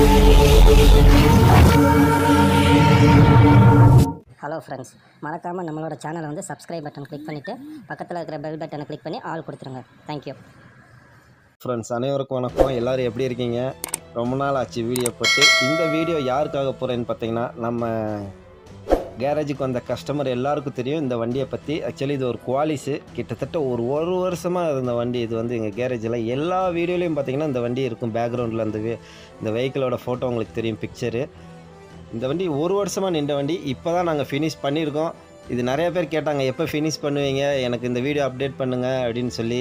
hello friends மறக்காமல் நம்மளோட சேனலை வந்து சப்ஸ்கிரைப் பட்டன் கிளிக் பண்ணிவிட்டு பக்கத்தில் இருக்கிற பெல் பட்டனை கிளிக் பண்ணி ஆல் கொடுத்துருங்க தேங்க்யூ ஃப்ரெண்ட்ஸ் அனைவருக்கும் வணக்கம் எல்லோரும் எப்படி இருக்கீங்க ரொம்ப நாள் ஆச்சு வீடியோ போட்டு இந்த வீடியோ யாருக்காக போகிறேன்னு பார்த்தீங்கன்னா நம்ம கேரேஜுக்கு வந்த கஸ்டமர் எல்லாருக்கும் தெரியும் இந்த வண்டியை பற்றி ஆக்சுவலி இது ஒரு குவாலிஸு கிட்டத்தட்ட ஒரு ஒரு வருஷமாக இருந்த வண்டி இது வந்து எங்கள் கேரேஜில் எல்லா வீடியோலையும் பார்த்தீங்கன்னா இந்த வண்டி இருக்கும் பேக்ரவுண்டில் அந்த வே- இந்த வெஹிக்கிளோட ஃபோட்டோ உங்களுக்கு தெரியும் பிக்சரு இந்த வண்டி ஒரு வருஷமாக நின்ற வண்டி இப்போ தான் நாங்கள் ஃபினிஷ் பண்ணியிருக்கோம் இது நிறைய பேர் கேட்டாங்க எப்போ ஃபினிஷ் பண்ணுவீங்க எனக்கு இந்த வீடியோ அப்டேட் பண்ணுங்கள் அப்படின்னு சொல்லி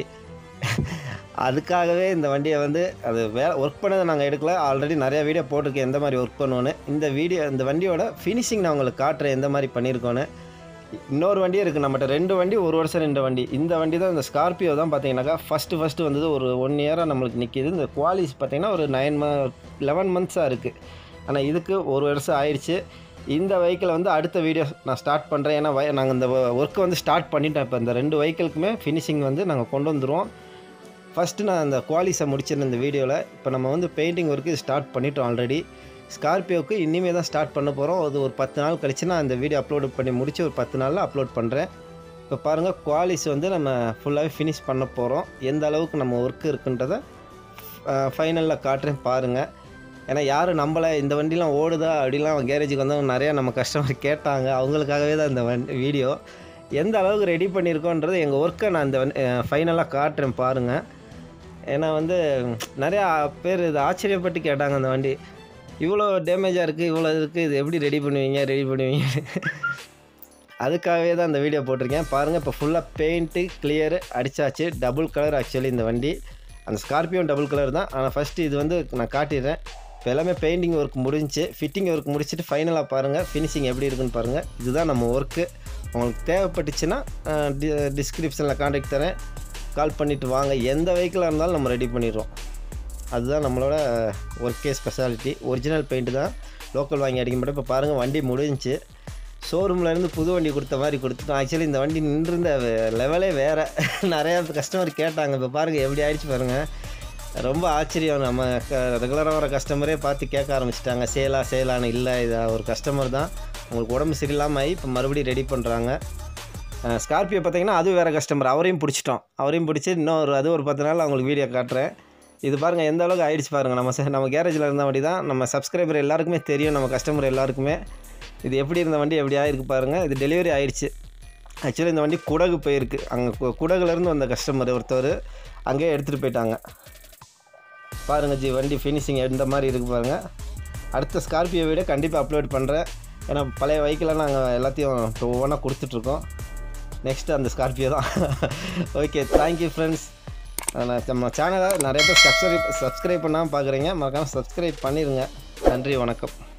அதுக்காகவே இந்த வண்டியை வந்து அது வே ஒர்க் பண்ணதை நாங்கள் எடுக்கல ஆல்ரெடி நிறைய வீடியோ போட்டிருக்கேன் எந்த மாதிரி ஒர்க் பண்ணுவோன்னு இந்த வீடியோ இந்த வண்டியோட ஃபினிஷிங் நான் உங்களுக்கு காட்டுறேன் எந்த மாதிரி பண்ணியிருக்கோன்னு இன்னொரு வண்டியும் இருக்குது நம்மகிட்ட ரெண்டு வண்டி ஒரு வருஷம் ரெண்டு வண்டி இந்த வண்டி தான் இந்த ஸ்கார்பியோ தான் பார்த்தீங்கன்னாக்கா ஃபஸ்ட்டு ஃபஸ்ட்டு வந்தது ஒரு ஒன் இயராக நம்மளுக்கு நிற்கிது இந்த குவாலிஸ் பார்த்தீங்கன்னா ஒரு நைன் ம லெவன் மந்த்ஸாக இருக்குது ஆனால் இதுக்கு ஒரு வருஷம் ஆயிடுச்சு இந்த வெஹிக்கிளை வந்து அடுத்த வீடியோ நான் ஸ்டார்ட் பண்ணுறேன் ஏன்னா வை நாங்கள் இந்த ஒர்க்கை வந்து ஸ்டார்ட் பண்ணிட்டோம் இப்போ இந்த ரெண்டு வெஹிக்கிளுக்குமே ஃபினிஷிங் வந்து நாங்கள் கொண்டு வந்துடுவோம் ஃபஸ்ட்டு நான் அந்த குவாலிஸை முடிச்சிருந்தேன் இந்த வீடியோவில் இப்போ நம்ம வந்து பெயிண்டிங் ஒர்க்கு ஸ்டார்ட் பண்ணிட்டோம் ஆல்ரெடி ஸ்கார்பியோவுக்கு இனிமேல் தான் ஸ்டார்ட் பண்ண போகிறோம் அது ஒரு பத்து நாள் கழிச்சு நான் இந்த வீடியோ அப்லோட் பண்ணி முடிச்சு ஒரு பத்து நாளில் அப்லோட் பண்ணுறேன் இப்போ பாருங்கள் குவாலிஸ் வந்து நம்ம ஃபுல்லாகவே ஃபினிஷ் பண்ண போகிறோம் எந்த அளவுக்கு நம்ம ஒர்க்கு இருக்குன்றதை ஃபைனலில் காட்டுறேன் பாருங்கள் ஏன்னா யாரும் நம்மளை இந்த வண்டிலாம் ஓடுதா அப்படிலாம் கேரேஜுக்கு வந்தவங்க நிறையா நம்ம கஸ்டமர் கேட்டாங்க அவங்களுக்காகவே தான் இந்த வண்டி வீடியோ எந்த அளவுக்கு ரெடி பண்ணியிருக்கோன்றது எங்கள் ஒர்க்கை நான் இந்த ஃபைனலாக காட்டுறேன் பாருங்கள் ஏன்னா வந்து நிறையா பேர் இது ஆச்சரியப்பட்டு கேட்டாங்க அந்த வண்டி இவ்வளோ டேமேஜாக இருக்குது இவ்வளோ இருக்குது இது எப்படி ரெடி பண்ணுவீங்க ரெடி பண்ணுவீங்க அதுக்காகவே தான் இந்த வீடியோ போட்டிருக்கேன் பாருங்கள் இப்போ ஃபுல்லாக பெயிண்ட்டு கிளியரு அடித்தாச்சு டபுள் கலர் ஆக்சுவலி இந்த வண்டி அந்த ஸ்கார்பியோ டபுள் கலர் தான் ஆனால் ஃபஸ்ட்டு இது வந்து நான் காட்டிடுறேன் இப்போ எல்லாமே பெயிண்டிங் ஒர்க் முடிஞ்சுச்சு ஃபிட்டிங் ஒர்க் முடிச்சுட்டு ஃபைனலாக பாருங்கள் ஃபினிஷிங் எப்படி இருக்குன்னு பாருங்கள் இதுதான் நம்ம ஒர்க்கு உங்களுக்கு தேவைப்பட்டுச்சுன்னா டிஸ்கிரிப்ஷனில் காண்டாக்ட் தரேன் கால் பண்ணிவிட்டு வாங்க எந்த வெஹிக்கிளாக இருந்தாலும் நம்ம ரெடி பண்ணிடுறோம் அதுதான் நம்மளோட ஒர்க்கே ஸ்பெஷாலிட்டி ஒரிஜினல் பெயிண்ட் தான் லோக்கல் வாங்கி அடிக்க மாட்டோம் இப்போ பாருங்கள் வண்டி முடிஞ்சுச்சு ஷோரூம்ல இருந்து புது வண்டி கொடுத்த மாதிரி கொடுத்துட்டோம் ஆக்சுவலி இந்த வண்டி நின்றிருந்த லெவலே வேறு நிறையா கஸ்டமர் கேட்டாங்க இப்போ பாருங்கள் எப்படி ஆயிடுச்சு பாருங்கள் ரொம்ப ஆச்சரியம் நம்ம ரெகுலராக வர கஸ்டமரே பார்த்து கேட்க ஆரம்பிச்சிட்டாங்க சேலா சேலான்னு இல்லை இது ஒரு கஸ்டமர் தான் உங்களுக்கு உடம்பு சரியில்லாமல் ஆகி இப்போ மறுபடியும் ரெடி பண்ணுறாங்க ஸ்கார்பியோ பார்த்தீங்கன்னா அது வேறு கஸ்டமர் அவரையும் பிடிச்சிட்டோம் அவரையும் பிடிச்சி இன்னொரு அது ஒரு பத்து நாள் அவங்களுக்கு வீடியோ காட்டுறேன் இது பாருங்கள் எந்த அளவுக்கு ஆயிடுச்சு பாருங்கள் நம்ம ச- நம்ம கேரேஜில் இருந்த வண்டி தான் நம்ம சப்ஸ்கிரைபர் எல்லாருக்குமே தெரியும் நம்ம கஸ்டமர் எல்லாருக்குமே இது எப்படி இருந்த வண்டி எப்படி ஆயிருக்கு பாருங்கள் இது டெலிவரி ஆயிடுச்சு ஆக்சுவலி இந்த வண்டி குடகு போயிருக்கு அங்கே குடகுலேருந்து வந்த கஸ்டமர் ஒருத்தர் அங்கேயே எடுத்துகிட்டு போயிட்டாங்க பாருங்கள் ஜி வண்டி ஃபினிஷிங் எந்த மாதிரி இருக்குது பாருங்கள் அடுத்த ஸ்கார்பியோ வீடியோ கண்டிப்பாக அப்லோட் பண்ணுறேன் ஏன்னா பழைய வெஹிக்கிளாக நாங்கள் எல்லாத்தையும் இப்போ ஒவ்வொன்றா கொடுத்துட்ருக்கோம் நெக்ஸ்ட்டு அந்த ஸ்கார்பியோ தான் ஓகே தேங்க்யூ ஃப்ரெண்ட்ஸ் நம்ம சேனலை நிறைய பேர் சப்ஸ்கிரைப் சப்ஸ்கிரைப் பண்ணாமல் பார்க்குறீங்க மறக்காமல் சப்ஸ்கிரைப் பண்ணிடுங்க நன்றி வணக்கம்